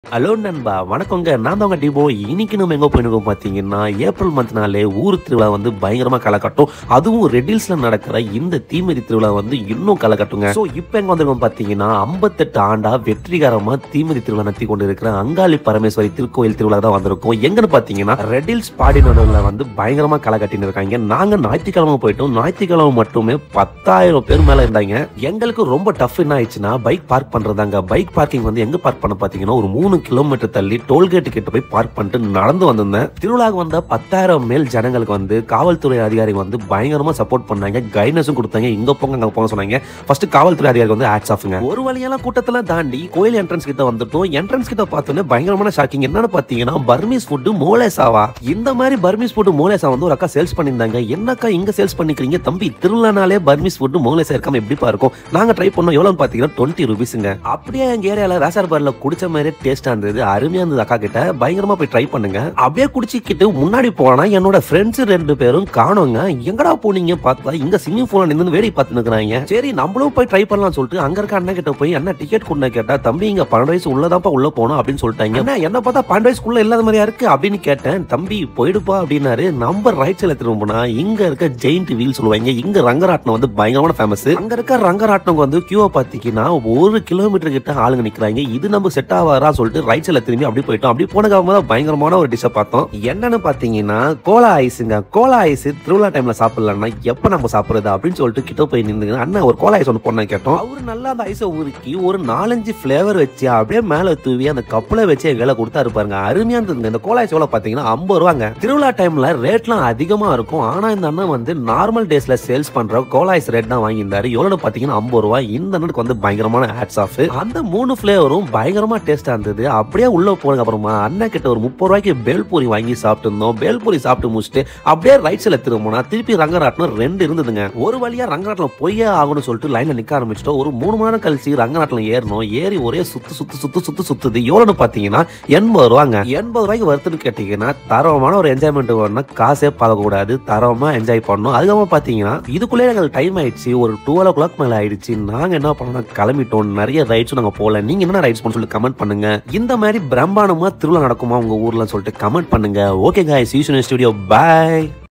hello நண்பா வணக்கங்க நான் தான் உங்க டிபோ இன்னைக்கு நம்ம எங்க போயிருக்கோம் பாத்தீங்கன்னா ஏப்ரல் மந்த்னாலே ஊர் திருவிழா வந்து பயங்கரமா களை கட்டும் அதுவும் ரெட்டில்ஸ்ல நடக்கிற இந்த தீமிதி திருவிழா வந்து இன்னும் களை கட்டுங்க ஸோ இப்போ எங்க வந்திருக்கோம் பாத்தீங்கன்னா ஐம்பத்தெட்டு ஆண்டா வெற்றிகரமா தீமிதி திருவிழா நடத்தி கொண்டு இருக்கிற அங்காளி பரமேஸ்வரி திருக்கோயில் திருவிழா தான் வந்திருக்கோம் எங்கன்னு பாத்தீங்கன்னா ரெட்டில்ஸ் பாடி நடுவில் வந்து பயங்கரமா களை கட்டின்னு இருக்காங்க நாங்க ஞாயிற்றுக்கிழமை போயிட்டோம் ஞாயிற்றுக்கிழமை மட்டுமே பத்தாயிரம் பேர் மேல இருந்தாங்க எங்களுக்கு ரொம்ப டஃப் என்ன ஆயிடுச்சுன்னா பைக் பார்க் பண்றதாங்க பைக் பார்க்கிங் வந்து எங்க பார்க் பண்ண பாத்தீங்கன்னா ஒரு மூணு கிலோமீட்டர் தள்ளி டோல்கேட் கிட்ட போய் பார்க் பண்ணிட்டு நடந்து வந்திருந்தேன் திருவிழாக்கு வந்த பத்தாயிரம் மேல் ஜனங்களுக்கு வந்து காவல்துறை அதிகாரி வந்து பயங்கரமா சப்போர்ட் பண்ணாங்க கைடன்ஸும் கொடுத்தாங்க இங்க போங்க அங்க போங்க சொன்னாங்க ஃபர்ஸ்ட் காவல்துறை அதிகாரி வந்து ஆட்ஸ் ஆஃப்ங்க ஒரு வழியெல்லாம் கூட்டத்துல தாண்டி கோயில் என்ட்ரன்ஸ் கிட்ட வந்துட்டோம் என்ட்ரன்ஸ் கிட்ட பார்த்தோன்னே பயங்கரமான ஷாக்கிங் என்னன்னு பாத்தீங்கன்னா பர்மீஸ் ஃபுட் மோலேசாவா இந்த மாதிரி பர்மீஸ் ஃபுட் மோலேசா வந்து ஒரு அக்கா சேல்ஸ் பண்ணியிருந்தாங்க என்னக்கா இங்க சேல்ஸ் பண்ணிக்கிறீங்க தம்பி திருவிழானாலே பர்மீஸ் ஃபுட் மோலேசா இருக்காம எப்படிப்பா இருக்கும் நாங்க ட்ரை பண்ணோம் எவ்வளவுன்னு பாத்தீங்கன்னா டுவெண்ட்டி ருபீஸுங்க அப்படியே எங்க ஏரியால ராசார் பார்ல குடிச்ச மாதிரி டேஸ்டா இருந்தது அருமையா இருந்தது அக்கா கிட்ட பயங்கரமா போய் ட்ரை பண்ணுங்க அப்படியே குடிச்சிக்கிட்டு முன்னாடி போனா என்னோட ஃப்ரெண்ட்ஸ் ரெண்டு பேரும் காணோங்க எங்கடா போனீங்க பார்த்தா இங்க ஸ்விம்மிங் பூல்ல நின்று வேடி பார்த்து நிக்கிறாங்க சரி நம்மளும் போய் ட்ரை பண்ணலாம் சொல்லிட்டு அங்க இருக்க அண்ணன் கிட்ட போய் அண்ணா டிக்கெட் கொடுங்க கேட்டா தம்பி இங்க பன்னெண்டு வயசு உள்ளதாப்பா உள்ள போனோம் அப்படின்னு சொல்லிட்டாங்க என்ன என்ன பார்த்தா பன்னெண்டு வயசுக்குள்ள இல்லாத மாதிரியா இருக்கு அப்படின்னு கேட்டேன் தம்பி போயிடுப்பா அப்படின்னாரு நம்ம ரைட் சைட்ல திரும்பினா இங்க இருக்க ஜெயிண்ட் வீல் சொல்லுவாங்க இங்க ரங்கராட்டினம் வந்து பயங்கரமான ஃபேமஸ் அங்க இருக்க ரங்கராட்டினம் வந்து கியூவை பாத்தீங்கன்னா ஒரு கிலோமீட்டர் கிட்ட ஆளுங்க நிக்கிறாங்க இது நம்ம செட் ஆவாரா சொல்லிட்டு ரைட் சைட்ல திரும்பி அப்படி போயிட்டோம் அப்படி போனதுக்கு தான் பயங்கரமான ஒரு டிஷ்ஷை பார்த்தோம் என்னன்னு பாத்தீங்கன்னா கோலா ஐஸுங்க கோலா ஐஸ் திருவிழா டைம்ல சாப்பிடலாம்னா எப்ப நம்ம சாப்பிடுறது அப்படின்னு சொல்லிட்டு கிட்ட போய் நின்று அண்ணா ஒரு கோலா ஐஸ் ஒன்று போன கேட்டோம் அவரு நல்லா அந்த ஐஸை உருக்கி ஒரு நாலஞ்சு ஃபிளேவர் வச்சு அப்படியே மேல தூவி அந்த கப்பலை வச்சு எங்களை கொடுத்தா இருப்பாருங்க அருமையா இருந்ததுங்க இந்த கோலா ஐஸ் எவ்வளவு பாத்தீங்கன்னா ஐம்பது ரூபாங்க திருவிழா டைம்ல ரேட்லாம் அதிகமா இருக்கும் ஆனா இந்த அண்ணன் வந்து நார்மல் டேஸ்ல சேல்ஸ் பண்ற கோலா ஐஸ் ரேட் தான் வாங்கியிருந்தாரு எவ்வளவு பாத்தீங்கன்னா ஐம்பது ரூபாய் இந்த அண்ணனுக்கு வந்து பயங்கரமான ஹேட்ஸ் ஆஃப் அந்த மூணு ஃபிளேவரும் பயங்கரமா டேஸ்டா இருந்தது அப்படியே உள்ள போனதுக்கு அப்புறமா அண்ணன் கிட்ட ஒரு முப்பது ரூபாய்க்கு பேல்பூரி வாங்கி சாப்பிட்டு இருந்தோம் பேல்பூரி சாப்பிட்டு முடிச்சுட்டு அப்படியே ரைட் சைட்ல திரும்பினா திருப்பி ரங்கராட்டினம் ரெண்டு இருந்ததுங்க ஒரு வழியா ரங்கராட்டினம் பொய்யே ஆகணும்னு சொல்லிட்டு லைன்ல நிக்க ஆரம்பிச்சிட்டோம் ஒரு மூணு மணி நேரம் கழிச்சு ரங்கராட்டினம் ஏறணும் ஏறி ஒரே சுத்து சுத்து சுத்து சுத்து சுத்துது எவ்வளவுன்னு பாத்தீங்கன்னா எண்பது ரூபாங்க எண்பது ரூபாய்க்கு வருதுன்னு கேட்டீங்கன்னா தரமான ஒரு என்ஜாய்மெண்ட் வேணும்னா காசே பார்க்க கூடாது தரமா என்ஜாய் பண்ணணும் அதுக்கப்புறம் பாத்தீங்கன்னா இதுக்குள்ளே எங்களுக்கு டைம் ஆயிடுச்சு ஒரு டுவெல் ஓ கிளாக் மேல ஆயிடுச்சு நாங்க என்ன பண்ணோம் கிளம்பிட்டோம் நிறைய ரைட்ஸும் நாங்க போகல நீங்க என்ன ரைட்ஸ் பண்ண சொல்லி கமெண்ட் பண்ணுங்க இந்த மாதிரி பிரம்மாண்டமா திருவிழா நடக்குமா உங்க ஊர்ல சொல்லிட்டு கமெண்ட் பண்ணுங்க ஓகே காய்ஸ் யூஷன் ஸ்டுடியோ பாய்